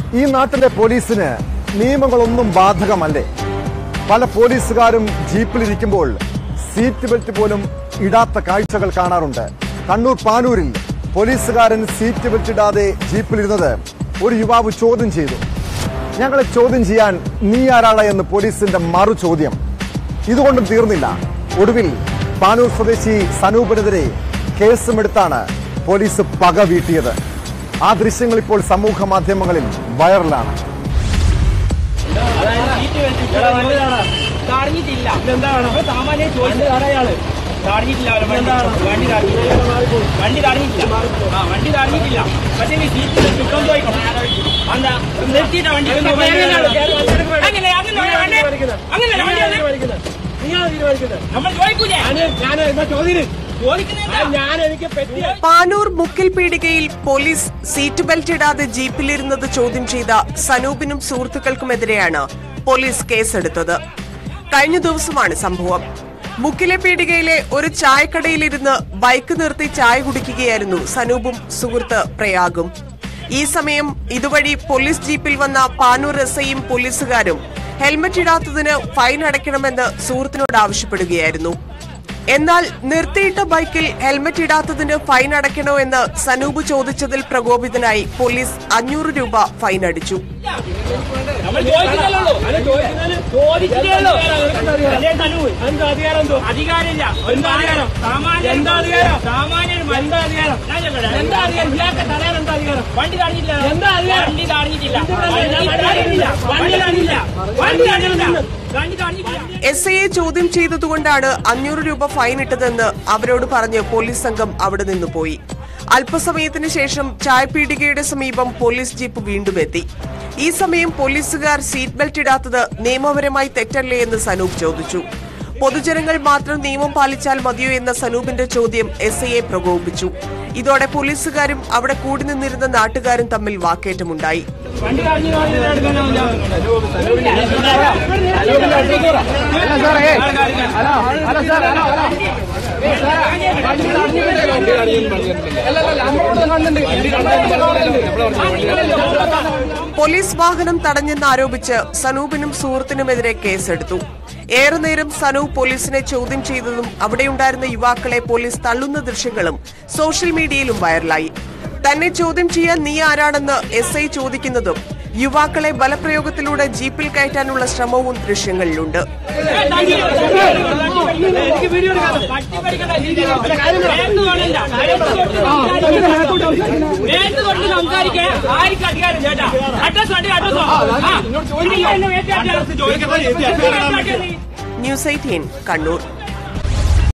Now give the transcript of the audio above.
ഈ നാട്ടിലെ പോലീസിന് നിയമങ്ങളൊന്നും ബാധകമല്ലേ പല പോലീസുകാരും ജീപ്പിലിരിക്കുമ്പോൾ സീറ്റ് ബെൽറ്റ് പോലും ഇടാത്ത കാഴ്ചകൾ കാണാറുണ്ട് കണ്ണൂർ പാനൂരിൽ പോലീസുകാരൻ സീറ്റ് ബെൽറ്റ് ഇടാതെ ജീപ്പിലിരുന്നത് ഒരു യുവാവ് ചോദ്യം ചെയ്തു ഞങ്ങളെ ചോദ്യം ചെയ്യാൻ നീ ആരാള എന്ന് പോലീസിന്റെ മറു ചോദ്യം ഇതുകൊണ്ടും തീർന്നില്ല ഒടുവിൽ പാനൂർ സ്വദേശി സനൂപിനെതിരെ കേസുമെടുത്താണ് പോലീസ് പക വീട്ടിയത് ആ ദൃശ്യങ്ങൾ ഇപ്പോൾ സമൂഹ മാധ്യമങ്ങളിൽ വൈറലാണ് തടഞ്ഞിട്ടില്ല എന്താണ് സാമാന്യം ചോദിച്ചത് തടഞ്ഞിട്ടില്ല അവരെ വണ്ടി വണ്ടി തടഞ്ഞിട്ടില്ല വണ്ടി തടഞ്ഞിട്ടില്ല ആ വണ്ടി തടഞ്ഞിട്ടില്ല പക്ഷേ നീ സീറ്റിൽ കിട്ടും ചോദിക്കണം എന്താ നിർത്തിയിട്ട വണ്ടി അങ്ങനെ അങ്ങനെ വണ്ടി അങ്ങനെ വണ്ടി നമ്മൾ ചോദിക്കൂലേ ചോദിക്കുന്നില്ല ഞാൻ എനിക്ക് പറ്റിയ പാനൂർ മുക്കിൽ പീടികയിൽ പോലീസ് സീറ്റ് ബെൽറ്റ് ഇടാതെ ജീപ്പിലിരുന്നത് ചോദ്യം ചെയ്ത സനൂപിനും സുഹൃത്തുക്കൾക്കുമെതിരെയാണ് പോലീസ് കേസെടുത്തത് കഴിഞ്ഞ ദിവസമാണ് സംഭവം മുക്കിലെ പീടികയിലെ ഒരു ചായക്കടയിലിരുന്ന് ബൈക്ക് നിർത്തി ചായ കുടിക്കുകയായിരുന്നു സനൂപും സുഹൃത്ത് പ്രയാഗും ഈ സമയം ഇതുവഴി പോലീസ് ജീപ്പിൽ വന്ന പാനൂർ എസ് ഐയും പോലീസുകാരും ഹെൽമറ്റ് ഇടാത്തതിന് ഫൈൻ അടയ്ക്കണമെന്ന് സുഹൃത്തിനോട് ആവശ്യപ്പെടുകയായിരുന്നു എന്നാൽ നിർത്തിയിട്ട ബൈക്കിൽ ഹെൽമറ്റ് ഇടാത്തതിന് ഫൈൻ അടയ്ക്കണോ എന്ന് സനൂപ് ചോദിച്ചതിൽ പ്രകോപിതനായി പോലീസ് അഞ്ഞൂറ് രൂപ ഫൈൻ അടിച്ചു നമ്മൾ ചോദിക്കുന്നില്ലല്ലോ ചോദിച്ചിട്ടേ ഉള്ളൂ അല്ലേ തനു എന്താ അധികാരം എന്തോ അധികാരമില്ല എന്താ അധികാരം സാമാന്യ എന്താ അധികാരം? സാമാന്യ എന്താ അധികാരം ഞാൻ ചോദിക്കട്ടെ? എന്താ അധികാരം ഇയാൾക്ക് തടയാൻ എന്താ അധികാരം വണ്ടി തടഞ്ഞില്ല എന്താ അധികാരം? വണ്ടി തടഞ്ഞിട്ടില്ല എന്തിനാ വണ്ടി തടഞ്ഞില്ല വണ്ടി തടഞ്ഞില്ല വണ്ടി തടഞ്ഞില്ല വണ്ടി തടഞ്ഞിട്ടില്ല എസ് ഐയെ ചോദ്യം ചെയ്തതുകൊണ്ടാണ് അഞ്ഞൂറ് രൂപ ഫൈൻ ഇട്ടതെന്ന് അവരോട് പറഞ്ഞ് പോലീസ് സംഘം അവിടെ നിന്ന് പോയി അല്പസമയത്തിന് ശേഷം ചായപീടികയുടെ സമീപം പോലീസ് ജീപ്പ് വീണ്ടും എത്തി ഈ സമയം പോലീസുകാർ സീറ്റ് ബെൽറ്റ് ഇടാത്തത് നിയമപരമായി തെറ്റല്ലേ എന്ന് സനൂപ് ചോദിച്ചു പൊതുജനങ്ങൾ മാത്രം നിയമം പാലിച്ചാൽ മതിയോ എന്ന സനൂപിന്റെ ചോദ്യം എസ് ഐയെ പ്രകോപിപ്പിച്ചു ഇതോടെ പോലീസുകാരും അവിടെ കൂടി നിന്നിരുന്ന നാട്ടുകാരും തമ്മിൽ വാക്കേറ്റമുണ്ടായി വണ്ടി തടഞ്ഞു പോലീസ് വാഹനം തടഞ്ഞെന്നാരോപിച്ച് സനൂപിനും സുഹൃത്തിനുമെതിരെ കേസെടുത്തു ഏറെ നേരം സനൂപ് പോലീസിനെ ചോദ്യം ചെയ്തതും അവിടെയുണ്ടായിരുന്ന യുവാക്കളെ പോലീസ് തള്ളുന്ന ദൃശ്യങ്ങളും സോഷ്യൽ മീഡിയയിലും വൈറലായി തന്നെ ചോദ്യം ചെയ്യാൻ നീ ആരാണെന്ന് എസ് ഐ ചോദിക്കുന്നതും യുവാക്കളെ ബലപ്രയോഗത്തിലൂടെ ജീപ്പിൽ കയറ്റാനുള്ള ശ്രമവും ദൃശ്യങ്ങളിലുണ്ട് എനിക്ക് വീഡിയോ എടുക്കാം നേരത്തെ കൊണ്ട് സംസാരിക്കാൻ ആർക്കും അധികാരം ചേട്ടാ അഡ്രസ് വേണ്ടി അഡ്രസ് ന്യൂസ് എയ്റ്റീൻ കണ്ണൂർ